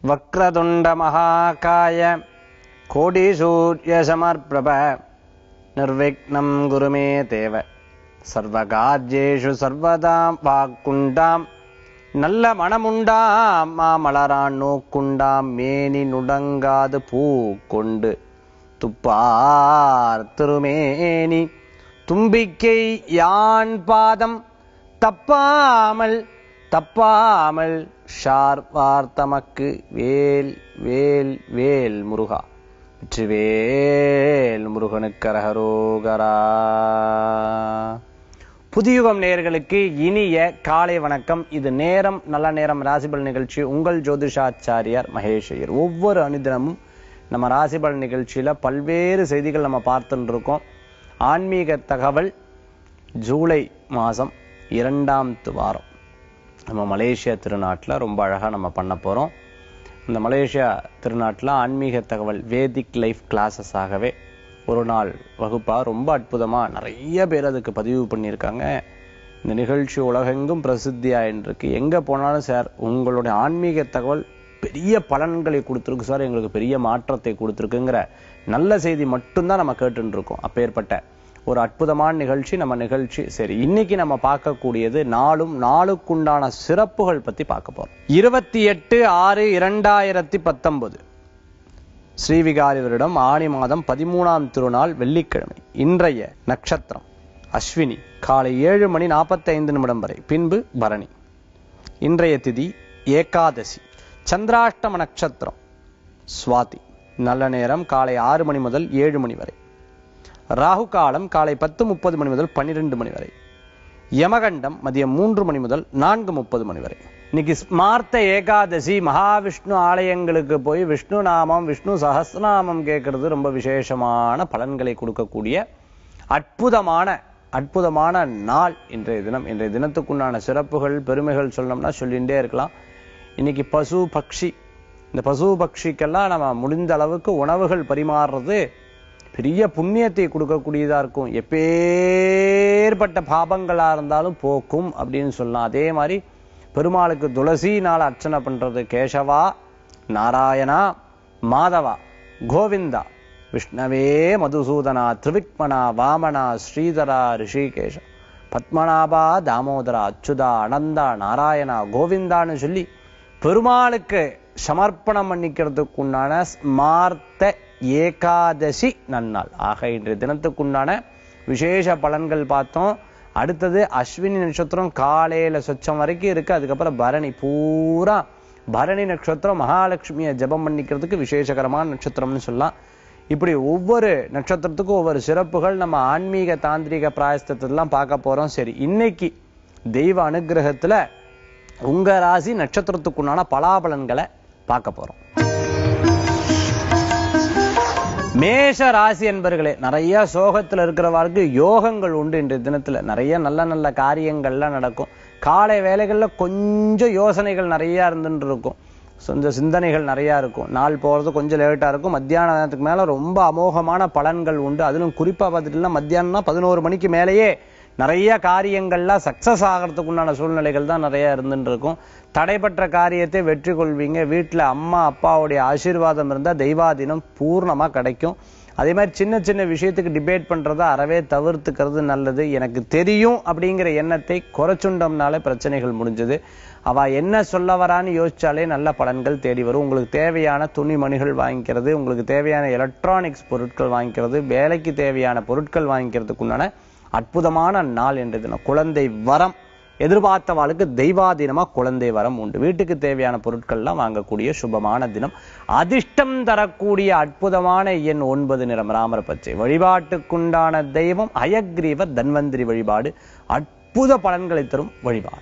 वक्रतुण्डमहाकाय कोटिसूर्यसमर्प्रभ निर्विघ्नं गुरु मे देव சர்வகார்யேஷு சர்வதாம் வாக்குண்டாம் நல்ல மனமுண்டாம் மாமலரான் நோக்குண்டாம் மேனி நுடங்காது பூ கொண்டு துப்பார் திருமேனி தும்பிக்கை யான் பாதம் தப்பாமல் தப்பாமல் ஷார்வார் தமக்கு வேல் வேல் வேல் முருகா வெற்றிவேல் முருகனுக்கு அரகரோகரா புதியுகம் நேயர்களுக்கு இனிய காலை வணக்கம் இது நேரம் நல்ல நேரம் ராசிபல் நிகழ்ச்சி உங்கள் ஜோதிஷாச்சாரியார் மகேஷ் ஐயர் ஒவ்வொரு அனுதினமும் நம்ம ராசிபல் நிகழ்ச்சியில பல்வேறு செய்திகள் நம்ம பார்த்துட்டு இருக்கோம் ஆன்மீக தகவல் ஜூலை மாதம் இரண்டாம் வாரம் நம்ம மலேசியா திருநாட்டில் ரொம்ப அழகாக நம்ம பண்ண போகிறோம் இந்த மலேசியா திருநாட்டில் ஆன்மீக தகவல் வேதிக் லைஃப் கிளாஸஸாகவே ஒரு நாள் வகுப்பாக ரொம்ப அற்புதமாக நிறைய பேர் அதுக்கு பதிவு பண்ணியிருக்காங்க இந்த நிகழ்ச்சி உலகெங்கும் பிரசித்தியாயின்றிருக்கு எங்கே போனாலும் சார் உங்களுடைய ஆன்மீக தகவல் பெரிய பலன்களை கொடுத்துருக்கு சார் எங்களுக்கு பெரிய மாற்றத்தை கொடுத்துருக்குங்கிற நல்ல செய்தி மட்டும்தான் நம்ம கேட்டுட்டு இருக்கோம் அப்பேற்பட்ட ஒரு அற்புதமான நிகழ்ச்சி நம்ம நிகழ்ச்சி சரி இன்னைக்கு நம்ம பார்க்கக்கூடியது நாளும் நாளுக்குண்டான சிறப்புகள் பத்தி பார்க்க போறோம் இருபத்தி எட்டு ஆறு இரண்டாயிரத்தி பத்தொன்பது ஸ்ரீவிகாரி வருடம் ஆணி மாதம் பதிமூணாம் திருநாள் வெள்ளிக்கிழமை இன்றைய நட்சத்திரம் அஸ்வினி காலை ஏழு மணி நாற்பத்தி ஐந்து நிமிடம் வரை பின்பு பரணி இன்றைய திதி ஏகாதசி சந்திராஷ்டம நட்சத்திரம் சுவாதி நல்ல நேரம் காலை ஆறு மணி முதல் ஏழு மணி வரை ராகு காலம் காலை பத்து முப்பது மணி முதல் பன்னிரெண்டு மணி வரை யமகண்டம் மதியம் மூன்று மணி முதல் நான்கு முப்பது மணி வரை இன்னைக்கு ஸ்மார்த்த ஏகாதசி மகாவிஷ்ணு ஆலயங்களுக்கு போய் விஷ்ணு நாமம் விஷ்ணு சஹஸ்ரநாமம் கேட்கறது ரொம்ப விசேஷமான பலன்களை கொடுக்கக்கூடிய அற்புதமான அற்புதமான நாள் இன்றைய தினம் இன்றைய தினத்துக்குண்டான சிறப்புகள் பெருமைகள் சொல்லணும்னா சொல்லிகிட்டே இருக்கலாம் இன்னைக்கு பசு பக்ஷி இந்த பசு பக்ஷிக்கெல்லாம் நம்ம முடிந்த அளவுக்கு உணவுகள் பரிமாறுறது பெரிய புண்ணியத்தை கொடுக்கக்கூடியதா இருக்கும் எப்பேற்பட்ட பாபங்களா இருந்தாலும் போக்கும் அப்படின்னு சொல்லலாம் அதே மாதிரி பெருமாளுக்கு துளசினால அர்ச்சனை பண்றது கேசவா நாராயணா மாதவா கோவிந்தா விஷ்ணவே மதுசூதனா திரிவிக்மனா வாமனா ஸ்ரீதரா ரிஷிகேஷ பத்மநாபா தாமோதரா அச்சுதா அனந்தா நாராயணா கோவிந்தான்னு சொல்லி பெருமாளுக்கு சமர்ப்பணம் பண்ணிக்கிறதுக்கு உண்டான ஸ்மார்த்த ஏகாதசி நன்னாள் ஆக இன்றைய தினத்துக்குண்டான விசேஷ பலன்கள் பார்த்தோம் அடுத்தது அஸ்வினி நட்சத்திரம் காலையில சொச்சம் வரைக்கும் இருக்கு அதுக்கப்புறம் பரணி பூரா பரணி நட்சத்திரம் மகாலட்சுமியை ஜெபம் பண்ணிக்கிறதுக்கு விசேஷகரமான நட்சத்திரம்னு சொல்லலாம் இப்படி ஒவ்வொரு நட்சத்திரத்துக்கும் ஒவ்வொரு சிறப்புகள் நம்ம ஆன்மீக தாந்திரிக பிராயஸ்தத்தெல்லாம் பார்க்க போறோம் சரி இன்னைக்கு தெய்வ அனுகிரகத்துல உங்க ராசி நட்சத்திரத்துக்குண்டான பலாபலன்களை பார்க்க போறோம் மேஷ ராசி என்பர்களே நிறைய சோகத்துல இருக்கிறவர்களுக்கு யோகங்கள் உண்டு இன்றைய தினத்துல நிறைய நல்ல நல்ல காரியங்கள்லாம் நடக்கும் காலை வேலைகள்ல கொஞ்சம் யோசனைகள் நிறைய இருந்துட்டு இருக்கும் கொஞ்சம் சிந்தனைகள் நிறைய இருக்கும் நாள் போறது கொஞ்சம் லேட்டா இருக்கும் மத்தியான நேரத்துக்கு மேல ரொம்ப அமோகமான பலன்கள் உண்டு அதிலும் குறிப்பா பார்த்துட்டுனா மத்தியானம்னா பதினோரு மணிக்கு மேலேயே நிறைய காரியங்கள்லாம் சக்சஸ் ஆகிறதுக்கு உண்டான சூழ்நிலைகள் தான் நிறைய இருந்துட்டு இருக்கும் தடைப்பட்ட காரியத்தை வெற்றி கொள்வீங்க வீட்டுல அம்மா அப்பாவுடைய ஆசீர்வாதம் இருந்தா தெய்வாதீனம் பூர்ணமா கிடைக்கும் அதே மாதிரி சின்ன சின்ன விஷயத்துக்கு டிபேட் பண்றத அறவே தவிர்த்துக்கிறது நல்லது எனக்கு தெரியும் அப்படிங்கிற எண்ணத்தை குறைச்சுண்டோம்னாலே பிரச்சனைகள் முடிஞ்சது அவ என்ன சொல்ல வரான்னு யோசிச்சாலே நல்ல பலன்கள் தேடி வரும் உங்களுக்கு தேவையான துணிமணிகள் வாங்கிக்கிறது உங்களுக்கு தேவையான எலக்ட்ரானிக்ஸ் பொருட்கள் வாங்கிக்கிறது வேலைக்கு தேவையான பொருட்கள் வாங்கிக்கிறதுக்கு உண்டான அற்புதமான நாள் என்று தினம் குழந்தை வரம் எதிர்பார்த்தவாளுக்கு தெய்வாதீனமா குழந்தை வரம் உண்டு வீட்டுக்கு தேவையான பொருட்கள்லாம் வாங்கக்கூடிய சுபமான தினம் அதிர்ஷ்டம் தரக்கூடிய அற்புதமான எண் ஒன்பது நிறம் ராமர பச்சை வழிபாட்டுக்குண்டான தெய்வம் அயக்ரீவர் தன்வந்திரி வழிபாடு அற்புத பலன்களை தரும் வழிபாடு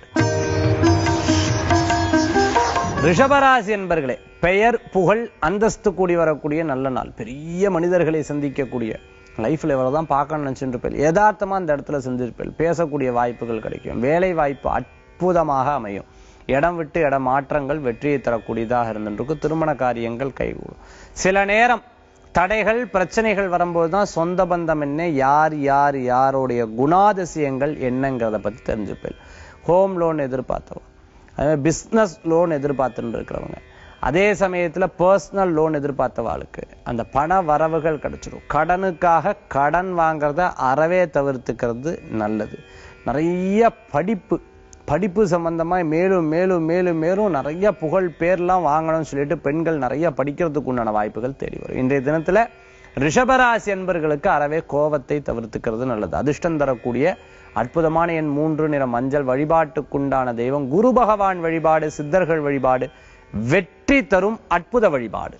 ரிஷபராசி என்பர்களே பெயர் புகழ் அந்தஸ்து கூடி வரக்கூடிய நல்ல நாள் பெரிய மனிதர்களை சந்திக்கக்கூடிய லைஃப்ல இவ்வளவுதான் பார்க்கணும்னு நினைச்சிருப்பேன் யதார்த்தமா அந்த இடத்துல செஞ்சிருப்பேன் பேசக்கூடிய வாய்ப்புகள் கிடைக்கும் வேலை வாய்ப்பு அற்புதமாக அமையும் இடம் விட்டு இடம் மாற்றங்கள் வெற்றியை தரக்கூடியதாக இருந்திருக்கும் திருமண காரியங்கள் கைகூடும் சில நேரம் தடைகள் பிரச்சனைகள் வரும்போது தான் சொந்த பந்தம் என்ன யார் யார் யாருடைய குணாதிசயங்கள் என்னங்கிறத பத்தி தெரிஞ்சுப்பேன் ஹோம் லோன் எதிர்பார்த்தவங்க அதே மாதிரி பிஸ்னஸ் லோன் எதிர்பார்த்துட்டு இருக்கிறவங்க அதே சமயத்துல பர்சனல் லோன் எதிர்பார்த்தவாளுக்கு அந்த பண வரவுகள் கிடைச்சிடும் கடனுக்காக கடன் வாங்குறத அறவே தவிர்த்துக்கிறது நல்லது நிறைய படிப்பு படிப்பு சம்பந்தமா மேலும் மேலும் மேலும் மேலும் நிறைய புகழ் பேர்லாம் வாங்கணும்னு சொல்லிட்டு பெண்கள் நிறைய படிக்கிறதுக்கு உண்டான வாய்ப்புகள் தேடி வரும் இன்றைய தினத்துல ரிஷபராசி என்பர்களுக்கு அறவே கோபத்தை தவிர்த்துக்கிறது நல்லது அதிர்ஷ்டம் தரக்கூடிய அற்புதமான எண் மூன்று நிற மஞ்சள் வழிபாட்டுக்குண்டான தெய்வம் குரு பகவான் வழிபாடு சித்தர்கள் வழிபாடு வெற்றி தரும் அற்புத வழிபாடு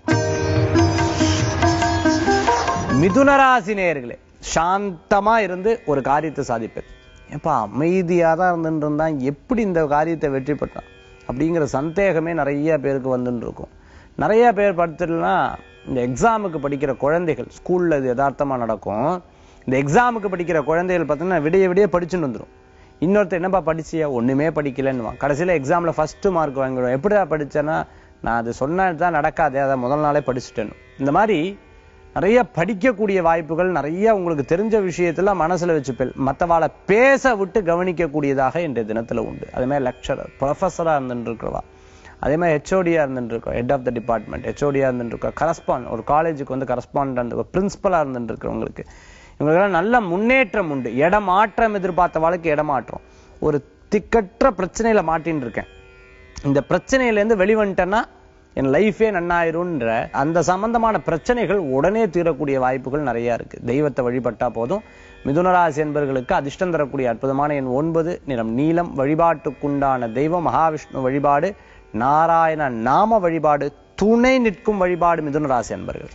மிதுனராசி நேயர்களே சாந்தமா இருந்து ஒரு காரியத்தை சாதிப்பது ஏப்பா அமைதியா தான் இருந்துட்டு இருந்தான் எப்படி இந்த காரியத்தை வெற்றி பெற்றான் அப்படிங்கிற சந்தேகமே நிறைய பேருக்கு வந்துட்டு இருக்கும் நிறைய பேர் படுத்துட்டுனா இந்த எக்ஸாமுக்கு படிக்கிற குழந்தைகள் ஸ்கூல்ல இது யதார்த்தமா நடக்கும் இந்த எக்ஸாமுக்கு படிக்கிற குழந்தைகள் பார்த்தீங்கன்னா விடிய விடிய படிச்சுட்டு வந்துடும் இன்னொருத்தர் என்னப்பா படிச்சியா ஒண்ணுமே படிக்கலன்னுவான் கடைசியில எக்ஸாம்ல ஃபர்ஸ்ட் மார்க் வாங்கிடுவான் எப்படிடா படிச்சேன்னா நான் அது சொன்னது தான் நடக்காதே அதை முதல் நாளே படிச்சுட்டேன் இந்த மாதிரி நிறைய படிக்கக்கூடிய வாய்ப்புகள் நிறைய உங்களுக்கு தெரிஞ்ச விஷயத்துல மனசுல வச்சுப்பேன் மற்றவாளை பேச விட்டு கவனிக்கக்கூடியதாக இன்றைய தினத்துல உண்டு அதே மாதிரி லெக்சரர் ப்ரொஃபஸரா இருந்துட்டு இருக்கிறவா அதே மாதிரி ஹெச்ஓடியா இருந்துட்டு இருக்கோம் ஹெட் ஆஃப் த டிபார்ட்மெண்ட் ஹெச்ஓடியா இருந்துட்டு இருக்கோம் கரஸ்பாண்ட் ஒரு காலேஜுக்கு வந்து கரஸ்பாண்ட் பிரின்சிபலா இருந்துட்டு இருக்கிறவங்களுக்கு இவங்களுக்கெல்லாம் நல்ல முன்னேற்றம் உண்டு இடமாற்றம் எதிர்பார்த்த வாழ்க்கை இடமாற்றம் ஒரு திக்கற்ற பிரச்சனையில மாட்டின்னு இருக்கேன் இந்த பிரச்சனையில இருந்து வெளிவந்துட்டேன்னா என் லைஃபே நன்னாயிரும்ன்ற அந்த சம்பந்தமான பிரச்சனைகள் உடனே தீரக்கூடிய வாய்ப்புகள் நிறைய இருக்கு தெய்வத்தை வழிபட்டா போதும் மிதுனராசி என்பவர்களுக்கு அதிர்ஷ்டம் தரக்கூடிய அற்புதமான எண் ஒன்பது நிறம் நீலம் வழிபாட்டுக்குண்டான தெய்வம் மகாவிஷ்ணு வழிபாடு நாராயண நாம வழிபாடு துணை நிற்கும் வழிபாடு மிதுனராசி என்பர்கள்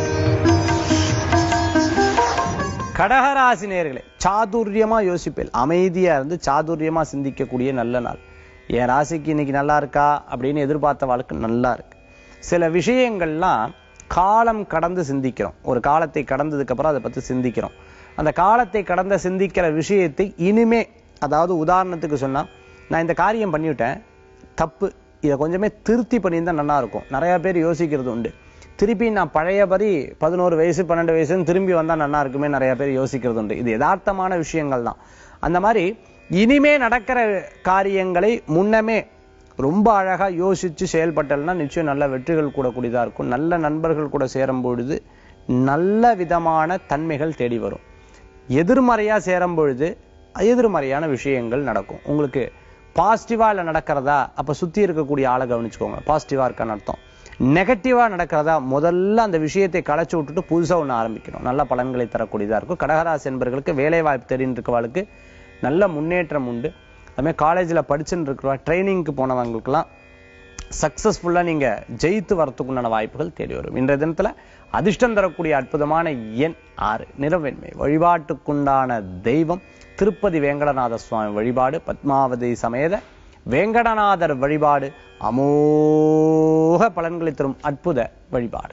கடகராசி நேர்களே சாதுரியமா யோசிப்பேன் அமைதியா இருந்து சாதுரியமா சிந்திக்கக்கூடிய நல்ல நாள் என் ராசிக்கு இன்னைக்கு நல்லா இருக்கா அப்படின்னு எதிர்பார்த்த வாழ்க்கை நல்லா இருக்கு சில விஷயங்கள்லாம் காலம் கடந்து சிந்திக்கிறோம் ஒரு காலத்தை கடந்ததுக்கு அப்புறம் அதை பத்தி சிந்திக்கிறோம் அந்த காலத்தை கடந்த சிந்திக்கிற விஷயத்தை இனிமே அதாவது உதாரணத்துக்கு சொன்னா நான் இந்த காரியம் பண்ணிவிட்டேன் தப்பு இதை கொஞ்சமே திருத்தி பண்ணியிருந்தா நல்லா இருக்கும் நிறைய பேர் யோசிக்கிறது உண்டு திருப்பி நான் பழையபடி பதினோரு வயசு பன்னெண்டு வயசுன்னு திரும்பி வந்தா நல்லா இருக்குமே நிறைய பேர் யோசிக்கிறது உண்டு இது யதார்த்தமான விஷயங்கள் தான் அந்த மாதிரி இனிமே நடக்கிற காரியங்களை முன்னமே ரொம்ப அழகா யோசிச்சு செயல்பட்டல்னா நிச்சயம் நல்ல வெற்றிகள் கூடக்கூடியதா இருக்கும் நல்ல நண்பர்கள் கூட சேரும் பொழுது நல்ல விதமான தன்மைகள் தேடி வரும் எதிர்மறையா சேரும் பொழுது எதிர்மறையான விஷயங்கள் நடக்கும் உங்களுக்கு பாசிட்டிவா இல்ல நடக்கிறதா அப்ப சுத்தி இருக்கக்கூடிய ஆளை கவனிச்சுக்கோங்க பாசிட்டிவா இருக்கான்னு அர்த்தம் நெகட்டிவா நடக்கிறதா முதல்ல அந்த விஷயத்தை களைச்சு விட்டுட்டு புதுசா ஒண்ணு ஆரம்பிக்கணும் நல்ல பலன்களை தரக்கூடியதா இருக்கும் கடகராசி என்பவர்களுக்கு வேலை வாய்ப்பு தெரிந்து இருக்கவாளுக்கு நல்ல முன்னேற்றம் உண்டு அதுமாதிரி காலேஜில் படிச்சுட்டு இருக்கிறவா ட்ரைனிங்க்கு போனவங்களுக்குலாம் சக்சஸ்ஃபுல்லா நீங்க ஜெயித்து வரத்துக்குண்டான வாய்ப்புகள் தேடி வரும் இன்றைய தினத்துல அதிர்ஷ்டம் தரக்கூடிய அற்புதமான எண் ஆறு நிறவெண்மை வழிபாட்டுக்குண்டான தெய்வம் திருப்பதி வேங்கடநாத சுவாமி வழிபாடு பத்மாவதி சமேத வேங்கடநாதர் வழிபாடு அமோக பலன்களை தரும் அற்புத வழிபாடு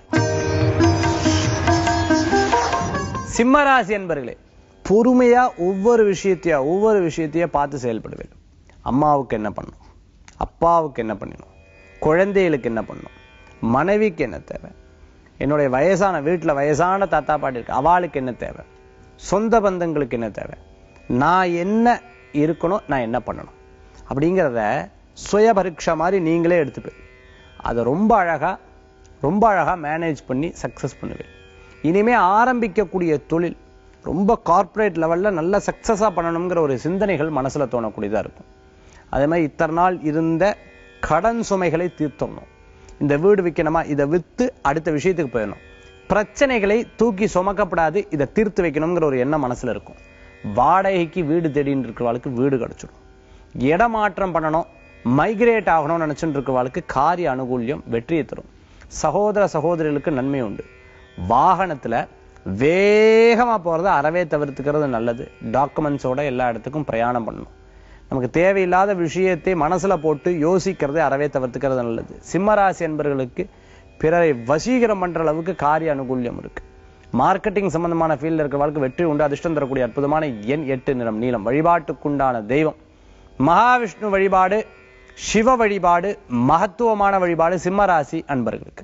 சிம்மராசி என்பர்களே பொறுமையா ஒவ்வொரு விஷயத்தையா ஒவ்வொரு விஷயத்தையா பார்த்து செயல்படுவேன் அம்மாவுக்கு என்ன பண்ணும் அப்பாவுக்கு என்ன பண்ணணும் குழந்தைகளுக்கு என்ன பண்ணணும் மனைவிக்கு என்ன தேவை என்னுடைய வயசான வீட்டுல வயசான தாத்தா பாட்டி இருக்கு அவளுக்கு என்ன தேவை சொந்த பந்தங்களுக்கு என்ன தேவை நான் என்ன இருக்கணும் நான் என்ன பண்ணணும் அப்படிங்கிறத சுய பரீட்சை மாதிரி நீங்களே எடுத்துப்பேன் அதை ரொம்ப அழகா ரொம்ப அழகா மேனேஜ் பண்ணி சக்சஸ் பண்ணுவேன் இனிமே ஆரம்பிக்கக்கூடிய தொழில் ரொம்ப கார்ப்பரேட் லெவல்ல நல்ல சக்சஸா பண்ணணுங்கிற ஒரு சிந்தனைகள் மனசுல தோணக்கூடியதா இருக்கும் அதே மாதிரி இத்தனை நாள் இருந்த கடன் சுமைகளை தீர்த்தணும் இந்த வீடு விற்கணுமா இதை வித்து அடுத்த விஷயத்துக்கு போயிடணும் பிரச்சனைகளை தூக்கி சுமக்கப்படாது இதை தீர்த்து வைக்கணுங்கிற ஒரு எண்ணம் மனசுல இருக்கும் வாடகைக்கு வீடு தேடின்னு இருக்கிறவளுக்கு வீடு கிடைச்சிடும் இடமாற்றம் பண்ணணும் மைக்ரேட் ஆகணும்னு நினைச்சுட்டு இருக்கிறவளுக்கு காரிய அனுகூல்யம் வெற்றியை தரும் சகோதர சகோதரிகளுக்கு நன்மை உண்டு வாகனத்துல வேகமா போறதை அறவே தவிர்த்துக்கிறது நல்லது டாக்குமெண்ட்ஸோட எல்லா இடத்துக்கும் பிரயாணம் பண்ணணும் நமக்கு தேவையில்லாத விஷயத்தை மனசுல போட்டு யோசிக்கிறதை அறவே தவிர்த்துக்கிறது நல்லது சிம்மராசி என்பவர்களுக்கு பிறரை வசீகரம் பண்ற அளவுக்கு காரிய அனுகூல்யம் இருக்கு மார்க்கெட்டிங் சம்பந்தமான ஃபீல்டில் இருக்கிறவர்களுக்கு வெற்றி உண்டு அதிர்ஷ்டம் தரக்கூடிய அற்புதமான எண் எட்டு நிறம் நீளம் வழிபாட்டுக்குண்டான தெய்வம் மகாவிஷ்ணு வழிபாடு சிவ வழிபாடு மகத்துவமான வழிபாடு சிம்மராசி அன்பர்களுக்கு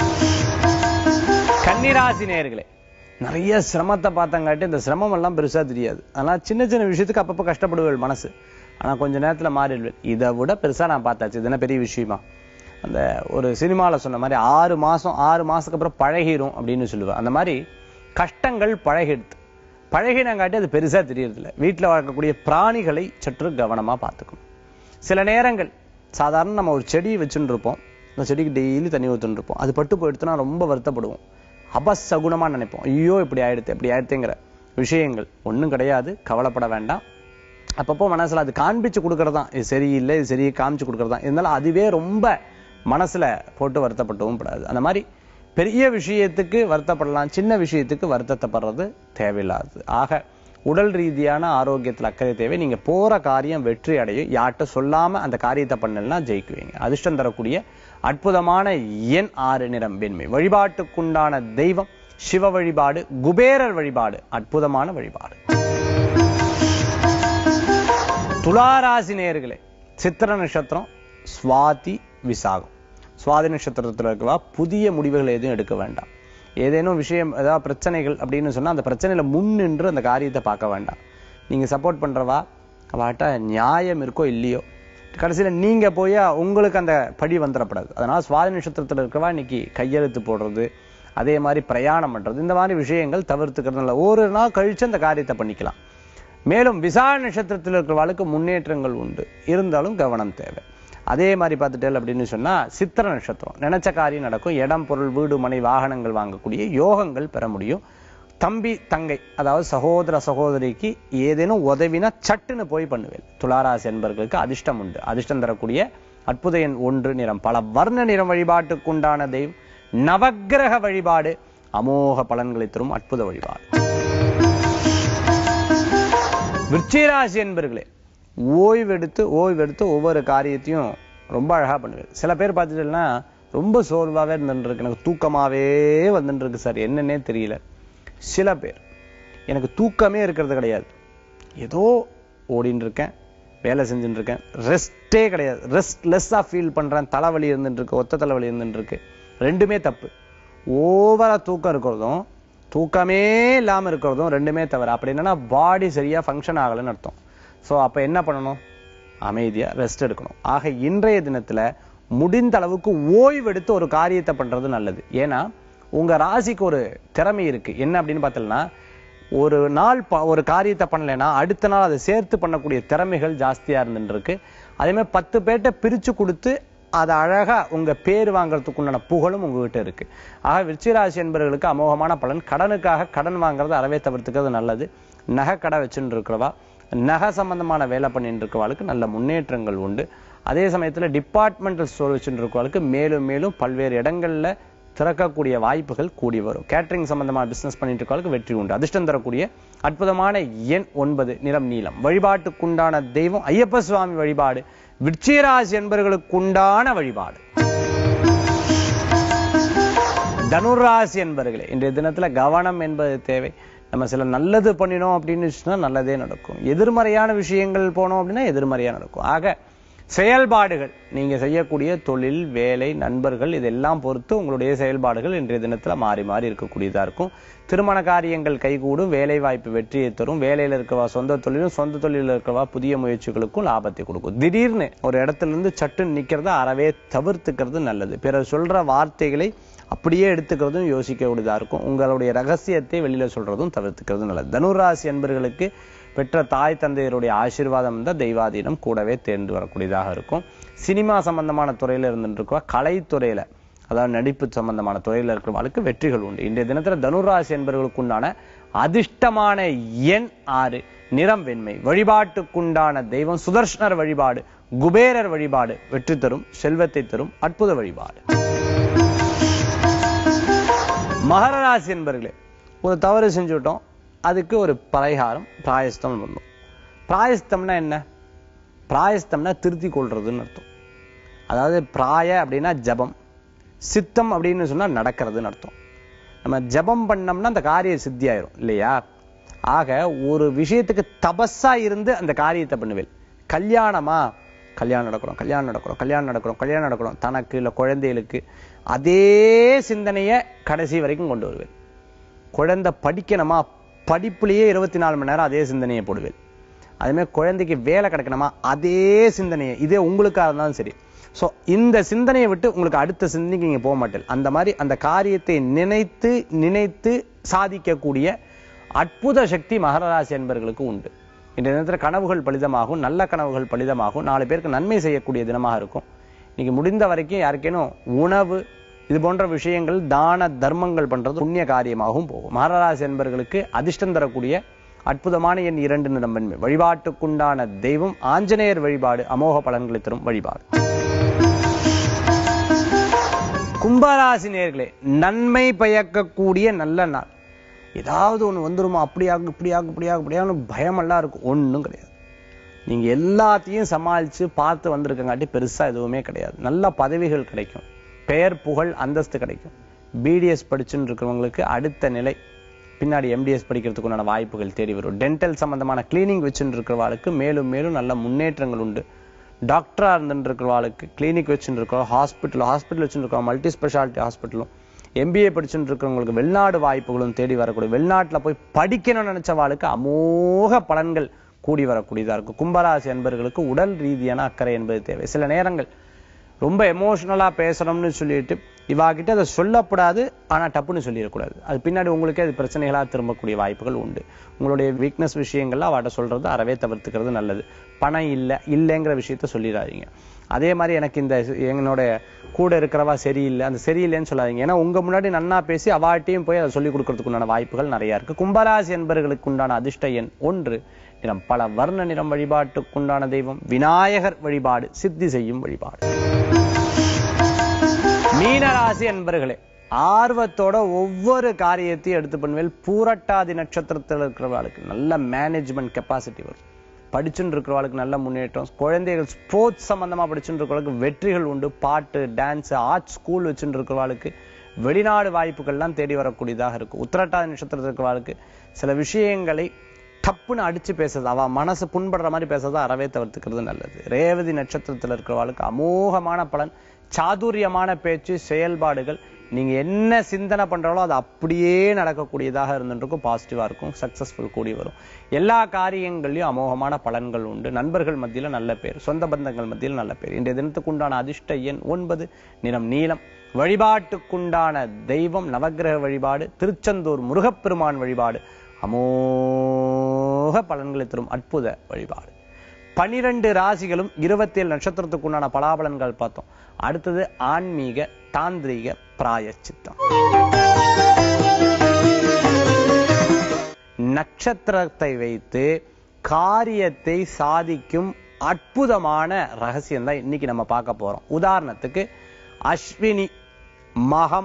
கன்னிராசி நேயர்களே நிறைய சிரமத்தை பார்த்தங்காட்டி இந்த சிரமம் எல்லாம் பெருசா தெரியாது ஆனா சின்ன சின்ன விஷயத்துக்கு அப்பப்போ கஷ்டப்படுவேள் மனசு ஆனா கொஞ்ச நேரத்துல மாறிடுவேன் இதை விட பெருசா நான் பார்த்தாச்சு இது என்ன பெரிய விஷயமா அந்த ஒரு சினிமாவில் சொன்ன மாதிரி ஆறு மாசம் ஆறு மாசத்துக்கு அப்புறம் பழகிரும் அப்படின்னு சொல்லுவேன் அந்த மாதிரி கஷ்டங்கள் பழகிடுது பழகினங்காட்டி அது பெருசா தெரியறதில்ல வீட்டில் வளர்க்கக்கூடிய பிராணிகளை சற்று கவனமா பார்த்துக்கணும் சில நேரங்கள் சாதாரண நம்ம ஒரு செடி வச்சுட்டு இருப்போம் அந்த செடிக்கு டெய்லி தண்ணி ஊற்றுன்னு இருப்போம் அது பட்டு போயிடுத்துனா ரொம்ப வருத்தப்படுவோம் அபசகுணமா நினைப்போம் ஐயோ இப்படி ஆயிடுத்து இப்படி ஆயிடுத்துங்கிற விஷயங்கள் ஒண்ணும் கிடையாது கவலைப்பட வேண்டாம் அப்பப்போ மனசுல அது காண்பிச்சு கொடுக்கறது தான் இது சரியில்லை இது சரியை காமிச்சு கொடுக்கறது தான் இருந்தாலும் அதுவே ரொம்ப மனசுல போட்டு வருத்தப்பட்டவும் படாது அந்த மாதிரி பெரிய விஷயத்துக்கு வருத்தப்படலாம் சின்ன விஷயத்துக்கு வருத்தத்தைப்படுறது தேவையில்லாதது ஆக உடல் ரீதியான ஆரோக்கியத்தில் அக்கறை தேவை நீங்க போற காரியம் வெற்றி அடையும் யார்கிட்ட சொல்லாம அந்த காரியத்தை பண்ணலன்னா ஜெயிக்குவீங்க அதிர்ஷ்டம் தரக்கூடிய அற்புதமான எண் ஆறு நிறம் வெண்மை வழிபாட்டுக்குண்டான தெய்வம் சிவ வழிபாடு குபேரர் வழிபாடு அற்புதமான வழிபாடு துளாராசி நேயர்களே சித்திர நட்சத்திரம் சுவாதி விசாகம் சுவாதி நட்சத்திரத்தில் இருக்கவா புதிய முடிவுகள் எதுவும் எடுக்க வேண்டாம் ஏதேனும் விஷயம் ஏதாவது பிரச்சனைகள் அப்படின்னு சொன்னா அந்த பிரச்சனையில முன் நின்று அந்த காரியத்தை பார்க்க வேண்டாம் நீங்க சப்போர்ட் பண்றவா அவாட்ட நியாயம் இருக்கோ இல்லையோ கடைசியில நீங்க போய் உங்களுக்கு அந்த படி வந்துடப்படாது அதனால சுவாதி நட்சத்திரத்தில் இருக்கவா இன்னைக்கு கையெழுத்து போடுறது அதே மாதிரி பிரயாணம் பண்றது இந்த மாதிரி விஷயங்கள் தவிர்த்துக்கிறதுனால ஒரு நாள் கழிச்சு அந்த காரியத்தை பண்ணிக்கலாம் மேலும் விசா நட்சத்திரத்தில் இருக்கிறவர்களுக்கு முன்னேற்றங்கள் உண்டு இருந்தாலும் கவனம் தேவை அதே மாதிரி பார்த்துட்டேன் அப்படின்னு சொன்னா சித்திர நட்சத்திரம் நினைச்ச காரியம் நடக்கும் இடம் பொருள் வீடு மனை வாகனங்கள் வாங்கக்கூடிய யோகங்கள் பெற முடியும் தம்பி தங்கை அதாவது சகோதர சகோதரிக்கு ஏதேனும் உதவினா சட்டுன்னு போய் பண்ணுவேன் துளாராசி என்பர்களுக்கு அதிர்ஷ்டம் உண்டு அதிர்ஷ்டம் தரக்கூடிய அற்புத எண் ஒன்று நிறம் பல வர்ண நிறம் வழிபாட்டுக்கு உண்டான தெய்வம் நவக்கிரக வழிபாடு அமோக பலன்களை தரும் அற்புத வழிபாடு விருச்சிகராசி என்பர்களே ஓய்வெடுத்து ஓய்வெடுத்து ஒவ்வொரு காரியத்தையும் ரொம்ப அழகா பண்ணுவேன் சில பேர் பார்த்துட்டீங்கன்னா ரொம்ப சோர்வாவே இருந்துட்டு இருக்கு எனக்கு தூக்கமாவே வந்துட்டு இருக்கு சார் என்னன்னே தெரியல சில பேர் எனக்கு தூக்கமே இருக்கிறது கிடையாது ஏதோ ஓடின்னு இருக்கேன் வேலை செஞ்சுட்டு இருக்கேன் ரெஸ்டே கிடையாது ரெஸ்ட்லெஸ்ஸாக ஃபீல் பண்றேன் தலைவலி இருந்துட்டு இருக்கு ஒத்த தலைவலி இருந்துட்டு இருக்கு ரெண்டுமே தப்பு ஓவரா தூக்கம் இருக்கிறதும் தூக்கமே இல்லாம இருக்கிறதும் ரெண்டுமே தவிர அப்படி என்னன்னா பாடி சரியா ஃபங்க்ஷன் ஆகலைன்னு அர்த்தம் சோ அப்ப என்ன பண்ணணும் அமைதியா ரெஸ்ட் எடுக்கணும் ஆக இன்றைய தினத்துல முடிந்த அளவுக்கு ஓய்வெடுத்து ஒரு காரியத்தை பண்றது நல்லது ஏன்னா உங்க ராசிக்கு ஒரு திறமை இருக்கு என்ன அப்படின்னு பார்த்தோம்னா ஒரு நாள் ப- ஒரு காரியத்தை பண்ணலைன்னா அடுத்த நாள் அதை சேர்த்து பண்ணக்கூடிய திறமைகள் ஜாஸ்தியா இருந்துட்டு இருக்கு அதே மாதிரி பத்து பேர்ட்ட பிரிச்சு கொடுத்து அதை அழகா உங்க பேர் வாங்குறதுக்கு உண்டான புகழும் உங்ககிட்ட இருக்கு ஆக விருச்சிகராசி என்பவர்களுக்கு அமோகமான பலன் கடனுக்காக கடன் வாங்குறத அறவே தவிர்த்துக்கிறது நல்லது நகை கடை வச்சுட்டு இருக்கிறவா நகை சம்பந்தமான வேலை பண்ணிட்டு இருக்கிறவாளுக்கு நல்ல முன்னேற்றங்கள் உண்டு அதே சமயத்துல டிபார்ட்மெண்டல் ஸ்டோர் வச்சுட்டு இருக்கிறவாளுக்கு மேலும் மேலும் பல்வேறு இடங்கள்ல திறக்கக்கூடிய வாய்ப்புகள் கூடி வரும் கேட்டரிங் சம்பந்தமான பிசினஸ் பண்ணிட்டு இருக்கவங்களுக்கு வெற்றி உண்டு அதிர்ஷ்டம் தரக்கூடிய அற்புதமான எண் ஒன்பது நிறம் நீலம் வழிபாட்டுக்குண்டான தெய்வம் ஐயப்ப சுவாமி வழிபாடு விருச்சிகராசி என்பவர்களுக்குண்டான வழிபாடு தனுராசி என்பர்களே இன்றைய தினத்துல கவனம் என்பது தேவை நம்ம சில நல்லது பண்ணினோம் அப்படின்னு சொன்னா நல்லதே நடக்கும் எதிர்மறையான விஷயங்கள் போனோம் அப்படின்னா எதிர்மறையா நடக்கும் ஆக செயல்பாடுகள் நீங்க செய்யக்கூடிய தொழில் வேலை நண்பர்கள் இதெல்லாம் பொறுத்து உங்களுடைய செயல்பாடுகள் இன்றைய தினத்துல மாறி மாறி இருக்கக்கூடியதா இருக்கும் திருமண காரியங்கள் கைகூடும் வேலை வாய்ப்பு வெற்றியை தரும் வேலையில இருக்கவா சொந்த தொழிலும் சொந்த தொழிலில் இருக்கவா புதிய முயற்சிகளுக்கும் லாபத்தை கொடுக்கும் திடீர்னு ஒரு இடத்துல இருந்து சட்டுன்னு நிக்கிறத அறவே தவிர்த்துக்கிறது நல்லது பிறர் சொல்ற வார்த்தைகளை அப்படியே எடுத்துக்கிறதும் யோசிக்கக்கூடியதா இருக்கும் உங்களுடைய ரகசியத்தை வெளியில சொல்றதும் தவிர்த்துக்கிறது நல்லது தனுராசி அன்பர்களுக்கு பெற்ற தாய் தந்தையருடைய ஆசீர்வாதம் தான் தெய்வாதீனம் கூடவே தேர்ந்து வரக்கூடியதாக இருக்கும் சினிமா சம்பந்தமான துறையில இருந்துட்டு இருக்கவா கலைத்துறையில அதாவது நடிப்பு சம்பந்தமான துறையில இருக்கிறவங்களுக்கு வெற்றிகள் உண்டு இன்றைய தினத்துல தனுராசி என்பவர்களுக்கு உண்டான அதிர்ஷ்டமான எண் ஆறு நிறம் வெண்மை வழிபாட்டுக்குண்டான தெய்வம் சுதர்ஷனர் வழிபாடு குபேரர் வழிபாடு வெற்றி தரும் செல்வத்தை தரும் அற்புத வழிபாடு மகர ராசி என்பர்களே ஒரு தவறு செஞ்சுட்டோம் அதுக்கு ஒரு பரிகாரம் பிராயஸ்தம் பண்ணணும் பிராயஸ்தம்னா என்ன பிராயஸ்தம்னா திருத்தி கொள்றதுன்னு அர்த்தம் அதாவது பிராய அப்படின்னா ஜபம் சித்தம் அப்படின்னு சொன்னா நடக்கிறதுன்னு அர்த்தம் நம்ம ஜபம் பண்ணோம்னா அந்த காரியம் சித்தி ஆயிரும் இல்லையா ஆக ஒரு விஷயத்துக்கு தபஸா இருந்து அந்த காரியத்தை பண்ணுவேன் கல்யாணமா கல்யாணம் நடக்கிறோம் கல்யாணம் நடக்கிறோம் கல்யாணம் நடக்கிறோம் கல்யாணம் நடக்கிறோம் தனக்கு இல்ல குழந்தைகளுக்கு அதே சிந்தனையை கடைசி வரைக்கும் கொண்டு வருவேன் குழந்தை படிக்கணுமா படிப்புலயே இருபத்தி நாலு மணி நேரம் அதே சிந்தனையை போடுவேன் அதே மாதிரி குழந்தைக்கு வேலை கிடைக்கணுமா அதே சிந்தனையை இதே உங்களுக்காக இருந்தாலும் சரி சோ இந்த சிந்தனையை விட்டு உங்களுக்கு அடுத்த சிந்தனைக்கு நீங்க போக மாட்டீங்க அந்த மாதிரி அந்த காரியத்தை நினைத்து நினைத்து சாதிக்கக்கூடிய அற்புத சக்தி மகர ராசி என்பவர்களுக்கு உண்டு இந்த நேரத்தில் கனவுகள் பலிதமாகும் நல்ல கனவுகள் பலிதமாகும் நாலு பேருக்கு நன்மை செய்யக்கூடிய தினமாக இருக்கும் இன்னைக்கு முடிந்த வரைக்கும் யாருக்கேனும் உணவு இது போன்ற விஷயங்கள் தான தர்மங்கள் பண்றது புண்ணிய காரியமாகவும் போகும் மகராசி என்பவர்களுக்கு அதிர்ஷ்டம் தரக்கூடிய அற்புதமான எண் இரண்டு நிறம்பன்மை வழிபாட்டுக்குண்டான தெய்வம் ஆஞ்சநேயர் வழிபாடு அமோக பலன்களை தரும் வழிபாடு கும்பராசி நேர்களே நன்மை பயக்கக்கூடிய நல்ல நாள் ஏதாவது ஒண்ணு வந்துருமா அப்படியாகும் இப்படியாகும் இப்படியாகும் இப்படியாகும் பயமெல்லாம் இருக்கும் ஒண்ணும் கிடையாது நீங்க எல்லாத்தையும் சமாளிச்சு பார்த்து வந்திருக்கங்காட்டி பெருசா எதுவுமே கிடையாது நல்ல பதவிகள் கிடைக்கும் பெயர் புகழ் அந்தஸ்து கிடைக்கும் பிடிஎஸ் படிச்சுன்னு இருக்கிறவங்களுக்கு அடுத்த நிலை பின்னாடி எம்டிஎஸ் படிக்கிறதுக்கு உண்டான வாய்ப்புகள் தேடி வரும் டென்டல் சம்பந்தமான கிளீனிங் வச்சுட்டு இருக்கிறவாளுக்கு மேலும் மேலும் நல்ல முன்னேற்றங்கள் உண்டு டாக்டரா இருந்துட்டு இருக்கிறவாளுக்கு கிளினிக் வச்சுட்டு இருக்கிறோம் ஹாஸ்பிட்டல் ஹாஸ்பிட்டல் வச்சுட்டு இருக்கோம் மல்டி ஸ்பெஷாலிட்டி ஹாஸ்பிட்டலும் எம்பிஏ படிச்சுட்டு இருக்கிறவங்களுக்கு வெளிநாடு வாய்ப்புகளும் தேடி வரக்கூடிய வெளிநாட்டுல போய் படிக்கணும்னு நினைச்சவாளுக்கு அமோக பலன்கள் கூடி வரக்கூடியதா இருக்கும் கும்பராசி என்பவர்களுக்கு உடல் ரீதியான அக்கறை என்பது தேவை சில நேரங்கள் ரொம்ப எமோஷனலா பேசணும்னு சொல்லிட்டு இவா கிட்ட அதை சொல்லக்கூடாது ஆனா டப்புன்னு சொல்லிடக்கூடாது அது பின்னாடி உங்களுக்கே அது பிரச்சனைகளா திரும்பக்கூடிய வாய்ப்புகள் உண்டு உங்களுடைய வீக்னஸ் விஷயங்கள்ல அவட்ட சொல்றது அறவே தவிர்த்துக்கிறது நல்லது பணம் இல்லை இல்லைங்கிற விஷயத்த சொல்லிடாதீங்க அதே மாதிரி எனக்கு இந்த என்னோட கூட இருக்கிறவா சரியில்லை அந்த சரியில்லைன்னு சொல்லாதீங்க ஏன்னா உங்க முன்னாடி நன்னா பேசி அவாட்டையும் போய் அதை சொல்லிக் கொடுக்கறதுக்கு உண்டான வாய்ப்புகள் நிறைய இருக்கு கும்பராசி என்பவர்களுக்கு உண்டான அதிர்ஷ்ட எண் ஒன்று நிறம் பல வர்ண நிறம் வழிபாட்டுக்குண்டான தெய்வம் விநாயகர் வழிபாடு சித்தி செய்யும் வழிபாடு மீனராசி என்பர்களே ஆர்வத்தோட ஒவ்வொரு காரியத்தையும் எடுத்து பண்ணுவேல் பூரட்டாதி நட்சத்திரத்தில் இருக்கிறவர்களுக்கு நல்ல மேனேஜ்மெண்ட் கெப்பாசிட்டி வரும் படிச்சுட்டு இருக்கிறவர்களுக்கு நல்ல முன்னேற்றம் குழந்தைகள் ஸ்போர்ட்ஸ் சம்பந்தமா படிச்சுட்டு இருக்கிறவர்களுக்கு வெற்றிகள் உண்டு பாட்டு டான்ஸ் ஆர்ட் ஸ்கூல் வச்சுட்டு இருக்கிறவர்களுக்கு வெளிநாடு வாய்ப்புகள்லாம் தேடி வரக்கூடியதாக இருக்கும் உத்திரட்டாதி நட்சத்திரத்தில் இருக்கிறவர்களுக்கு சில விஷயங்களை டப்புன்னு அடிச்சு பேசுறது அவ மனசு புண்படுற மாதிரி பேசுறத அறவே தவிர்த்துக்கிறது நல்லது ரேவதி நட்சத்திரத்தில் இருக்கிறவளுக்கு அமோகமான பலன் சாதுரியமான பேச்சு செயல்பாடுகள் நீங்க என்ன சிந்தனை பண்றாலோ அது அப்படியே நடக்கக்கூடியதாக இருந்துருக்கும் பாசிட்டிவா இருக்கும் சக்சஸ்ஃபுல் கூடி வரும் எல்லா காரியங்கள்லயும் அமோகமான பலன்கள் உண்டு நண்பர்கள் மத்தியில நல்ல பேர் சொந்த பந்தங்கள் மத்தியில் நல்ல பேர் இன்றைய தினத்துக்குண்டான அதிர்ஷ்ட எண் ஒன்பது நிறம் நீலம் வழிபாட்டுக்குண்டான தெய்வம் நவக்கிரக வழிபாடு திருச்செந்தூர் முருகப்பெருமான் வழிபாடு அமோக பலன்களை தரும் அற்புத வழிபாடு பனிரெண்டு ராசிகளும் இருபத்தேழு நட்சத்திரத்துக்குண்டான பலாபலன்கள் பார்த்தோம் அடுத்தது ஆன்மீக தாந்திரீக பிராயச்சித்தம் நட்சத்திரத்தை வைத்து காரியத்தை சாதிக்கும் அற்புதமான ரகசியம் தான் இன்னைக்கு நம்ம பார்க்க போறோம் உதாரணத்துக்கு அஸ்வினி மகம்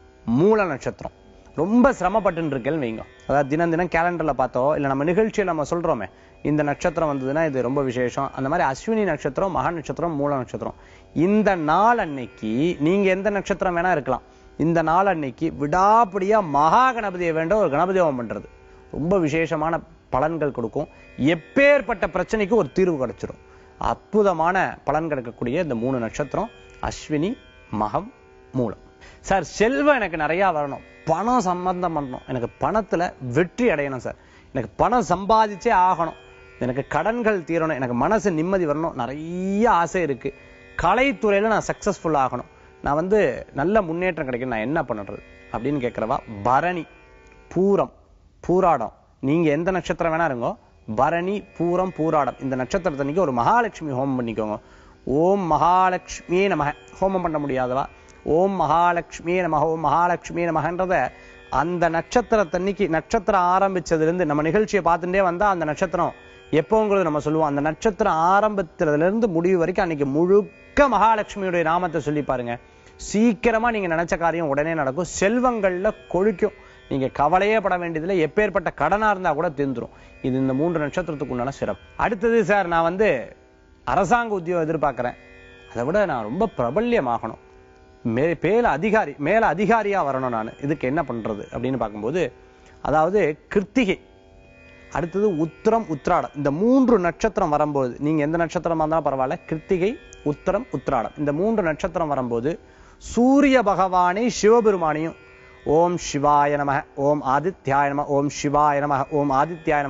மூல நட்சத்திரம் ரொம்ப சிரமப்பட்டு இருக்கேன்னு வைங்க அதாவது தினம் தினம் கேலண்டர்ல பார்த்தோம் இல்ல நம்ம நிகழ்ச்சியை நம்ம சொல்றோமே இந்த நட்சத்திரம் வந்ததுன்னா இது ரொம்ப விசேஷம் அந்த மாதிரி அஸ்வினி நட்சத்திரம் மகா நட்சத்திரம் மூல நட்சத்திரம் இந்த நாள் அன்னைக்கு நீங்க எந்த நட்சத்திரம் வேணா இருக்கலாம் இந்த நாள் அன்னைக்கு விடாப்பிடியா மகா கணபதியை வேண்ட ஒரு கணபதி ஹோமம் பண்றது ரொம்ப விசேஷமான பலன்கள் கொடுக்கும் எப்பேற்பட்ட பிரச்சனைக்கு ஒரு தீர்வு கிடைச்சிடும் அற்புதமான பலன் கிடைக்கக்கூடிய இந்த மூணு நட்சத்திரம் அஸ்வினி மகம் மூலம் சார் செல்வம் எனக்கு நிறைய வரணும் பணம் சம்பந்தம் பண்ணணும் எனக்கு பணத்துல வெற்றி அடையணும் சார் எனக்கு பணம் சம்பாதிச்சே ஆகணும் எனக்கு கடன்கள் தீரணும் எனக்கு மனசு நிம்மதி வரணும் நிறைய ஆசை இருக்கு கலைத்துறையில நான் சக்சஸ்ஃபுல் ஆகணும் நான் வந்து நல்ல முன்னேற்றம் கிடைக்கும் நான் என்ன பண்ணுறது அப்படின்னு கேட்கிறவா பரணி பூரம் பூராடம் நீங்க எந்த நட்சத்திரம் வேணா இருங்கோ பரணி பூரம் பூராடம் இந்த நட்சத்திரத்தன்னைக்கு ஒரு மகாலட்சுமி ஹோமம் பண்ணிக்கோங்க ஓம் மகாலட்சுமியே நமக ஹோமம் பண்ண முடியாதவா ஓம் மகாலட்சுமியே நமக ஓம் மகாலட்சுமியே நமகன்றத அந்த நட்சத்திரத்தன்னைக்கு நட்சத்திரம் ஆரம்பிச்சதுல இருந்து நம்ம நிகழ்ச்சியை பார்த்துட்டே வந்தா அந்த நட்சத்திரம் எப்போங்கிறது நம்ம சொல்லுவோம் அந்த நட்சத்திரம் ஆரம்பத்துல இருந்து முடிவு வரைக்கும் அன்னைக்கு முழுக்க மகாலட்சுமியுடைய நாமத்தை சொல்லி பாருங்க சீக்கிரமா நீங்க நினைச்ச காரியம் உடனே நடக்கும் செல்வங்கள்ல கொழிக்கும் நீங்க கவலையே பட வேண்டியதில்லை எப்பேற்பட்ட கடனா இருந்தா கூட தெரிந்துரும் இது இந்த மூன்று நட்சத்திரத்துக்கு உண்டான சிறப்பு அடுத்தது சார் நான் வந்து அரசாங்க உத்தியோகம் எதிர்பார்க்கிறேன் அதை விட நான் ரொம்ப பிரபல்யமாகணும் மே மேல அதிகாரி மேல அதிகாரியா வரணும் நான் இதுக்கு என்ன பண்றது அப்படின்னு பார்க்கும்போது அதாவது கிருத்திகை அடுத்தது உத்திரம் உத்திராடம் இந்த மூன்று நட்சத்திரம் வரும்போது நீங்க எந்த நட்சத்திரமா இருந்தாலும் பரவாயில்ல கிருத்திகை உத்திரம் உத்திராடம் இந்த மூன்று நட்சத்திரம் வரும்போது சூரிய பகவானை சிவபெருமானையும் ஓம் சிவாய நம ஓம் ஆதித்யாய நம ஓம் சிவாய நம ஓம் ஆதித்யாய நம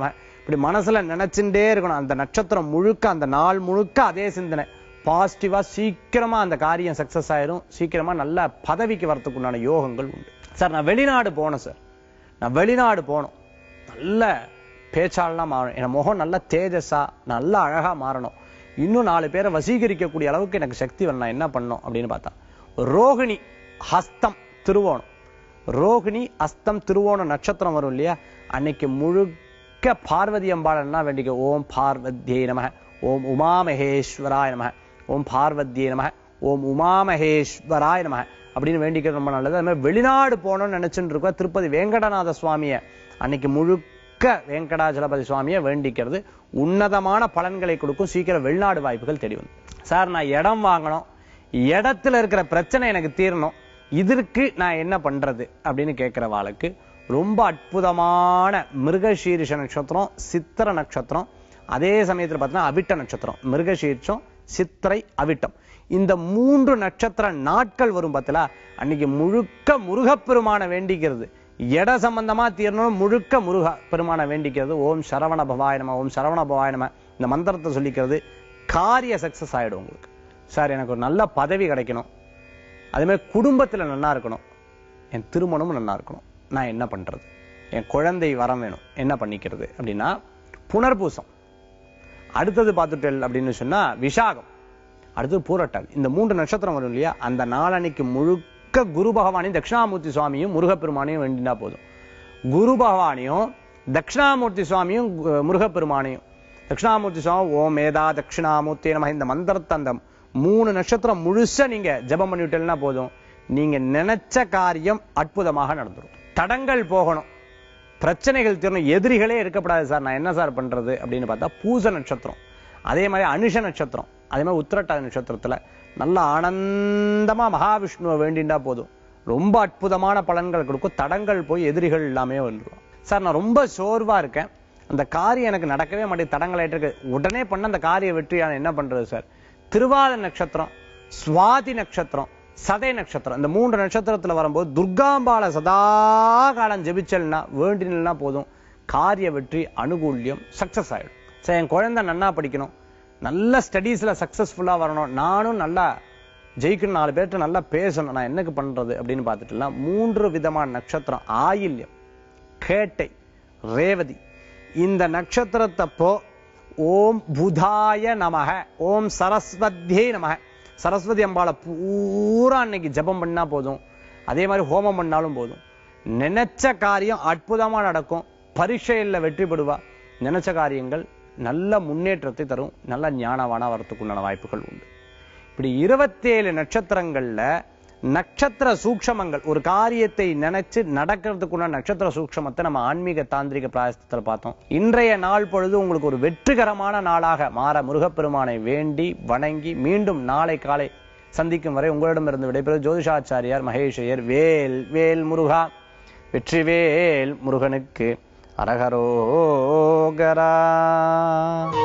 இப்படி மனசுல நினைச்சுட்டே இருக்கணும் அந்த நட்சத்திரம் முழுக்க அந்த நாள் முழுக்க அதே சிந்தனை பாசிட்டிவா சீக்கிரமா அந்த காரியம் சக்சஸ் ஆயிரும் சீக்கிரமா நல்ல பதவிக்கு வரதுக்கு உண்டான யோகங்கள் உண்டு சார் நான் வெளிநாடு போனேன் சார் நான் வெளிநாடு போனோம் நல்ல பேச்சாளனா மாறணும் என் முகம் நல்ல தேஜஸா நல்ல அழகா மாறணும் இன்னும் நாலு பேரை வசீகரிக்கக்கூடிய அளவுக்கு எனக்கு சக்தி வரணும் நான் என்ன பண்ணணும் அப்படின்னு பார்த்தா ரோகிணி ஹஸ்தம் திருவோணம் ரோகிணி அஸ்தம் திருவோண நட்சத்திரம் வரும் இல்லையா அன்னைக்கு முழுக்க பார்வதி அம்பாள் என்ன வேண்டிக்க ஓம் பார்வதியை நம ஓம் உமாமகேஸ்வராய நம ஓம் பார்வதியை நம ஓம் உமாமகேஸ்வராய நம அப்படின்னு வேண்டிக்கிறது ரொம்ப நல்லது அது மாதிரி வெளிநாடு போகணும்னு நினைச்சுட்டு இருக்கோம் திருப்பதி வேங்கடநாத சுவாமியை அன்னைக்கு முழுக்க வேங்கடாஜலபதி சுவாமியை வேண்டிக்கிறது உன்னதமான பலன்களை கொடுக்கும் சீக்கிரம் வெளிநாடு வாய்ப்புகள் தேடி வந்து சார் நான் இடம் வாங்கணும் இடத்துல இருக்கிற பிரச்சனை எனக்கு தீரணும் இதற்கு நான் என்ன பண்றது அப்படின்னு கேட்கிற வாளுக்கு ரொம்ப அற்புதமான மிருகசீரிஷ நட்சத்திரம் சித்திர நட்சத்திரம் அதே சமயத்துல பார்த்தீங்கன்னா அவிட்ட நட்சத்திரம் மிருகசீர்ஷம் சித்திரை அவிட்டம் இந்த மூன்று நட்சத்திர நாட்கள் வரும் பார்த்தல அன்னைக்கு முழுக்க முருகப்பெருமான வேண்டிக்கிறது இட சம்பந்தமா தீரணும் முழுக்க முருக பெருமான வேண்டிக்கிறது ஓம் சரவண பவாய நம ஓம் சரவண பவாய நம இந்த மந்திரத்தை சொல்லிக்கிறது காரிய சக்சஸ் ஆயிடும் உங்களுக்கு சார் எனக்கு ஒரு நல்ல பதவி கிடைக்கணும் அதே மாதிரி குடும்பத்துல நல்லா இருக்கணும் என் திருமணமும் நல்லா இருக்கணும் நான் என்ன பண்றது என் குழந்தை வரம் வேணும் என்ன பண்ணிக்கிறது அப்படின்னா புனர்பூசம் அடுத்தது பார்த்துட்டல் அப்படின்னு சொன்னா விஷாகம் அடுத்தது பூரட்டாதி இந்த மூன்று நட்சத்திரம் வரும் இல்லையா அந்த நாளன்னைக்கு முழுக்க குரு பகவானையும் தட்சிணாமூர்த்தி சுவாமியும் முருகப்பெருமானையும் வேண்டினா போதும் குரு பகவானையும் தட்சிணாமூர்த்தி சுவாமியும் கு- முருகப்பெருமானையும் தட்சிணாமூர்த்தி சுவாமி ஓம் மேதா தட்சிணாமூர்த்தி நம இந்த மந்திரத்தை அந்த மூணு நட்சத்திரம் முழுசா நீங்க ஜெபம் பண்ணிவிட்டீங்கன்னா போதும் நீங்க நினைச்ச காரியம் அற்புதமாக நடந்துரும் தடங்கள் போகணும் பிரச்சனைகள் தீரணும் எதிரிகளே இருக்கப்படாது சார் நான் என்ன சார் பண்றது அப்படின்னு பார்த்தா பூச நட்சத்திரம் அதே மாதிரி அனுஷ நட்சத்திரம் அதே மாதிரி உத்திரட்டாதி நட்சத்திரத்துல நல்ல ஆனந்தமா மகாவிஷ்ணுவை வேண்டிண்டா போதும் ரொம்ப அற்புதமான பலன்கள் கொடுக்கும் தடங்கள் போய் எதிரிகள் எல்லாமே வந்துடும் சார் நான் ரொம்ப சோர்வா இருக்கேன் அந்த காரியம் எனக்கு நடக்கவே மாட்டேங்குது தடங்களாயிட்டு இருக்கு உடனே பண்ண அந்த காரிய வெற்றியான என்ன பண்றது சார் திருவாத நட்சத்திரம் சுவாதி நட்சத்திரம் சதய நட்சத்திரம் இந்த மூன்று நட்சத்திரத்துல வரும்போது துர்காம்பால சதா காலம் ஜெபிச்சல்னா வேண்டினா போதும் காரிய வெற்றி அனுகூல்யம் சக்சஸ் ஆயிடும் சரி என் குழந்தை நன்னா படிக்கணும் நல்ல ஸ்டடீஸ்ல சக்சஸ்ஃபுல்லா வரணும் நானும் நல்லா ஜெயிக்கணும் நாலு பேர்கிட்ட நல்லா பேசணும் நான் என்னக்கு பண்றது அப்படின்னு பார்த்துட்டுனா மூன்று விதமான நட்சத்திரம் ஆயில்யம் கேட்டை ரேவதி இந்த நட்சத்திரத்தப்போ ஓம் புதாய நமக ஓம் சரஸ்வத்யே நமக சரஸ்வதி அம்பாளை பூரா அன்னைக்கு ஜெபம் பண்ணா போதும் அதே மாதிரி ஹோமம் பண்ணாலும் போதும் நினைச்ச காரியம் அற்புதமா நடக்கும் பரீட்சையில வெற்றி பெறுவா நினைச்ச காரியங்கள் நல்ல முன்னேற்றத்தை தரும் நல்ல ஞானவானா வரத்துக்குண்டான வாய்ப்புகள் உண்டு இப்படி இருபத்தேழு நட்சத்திரங்கள்ல நட்சத்திர சூக்ஷமங்கள் ஒரு காரியத்தை நினைச்சு நடக்கிறதுக்குள்ள நட்சத்திர சூக்ஷமத்தை நம்ம ஆன்மீக தாந்திரிக பிராயசத்துல பார்த்தோம் இன்றைய நாள் பொழுது உங்களுக்கு ஒரு வெற்றிகரமான நாளாக மாற முருகப்பெருமானை வேண்டி வணங்கி மீண்டும் நாளை காலை சந்திக்கும் வரை உங்களிடமிருந்து விடைபெறும் ஜோதிஷாச்சாரியார் மகேஷையர் வேல் வேல் முருகா வெற்றிவேல் முருகனுக்கு அரகரோகரா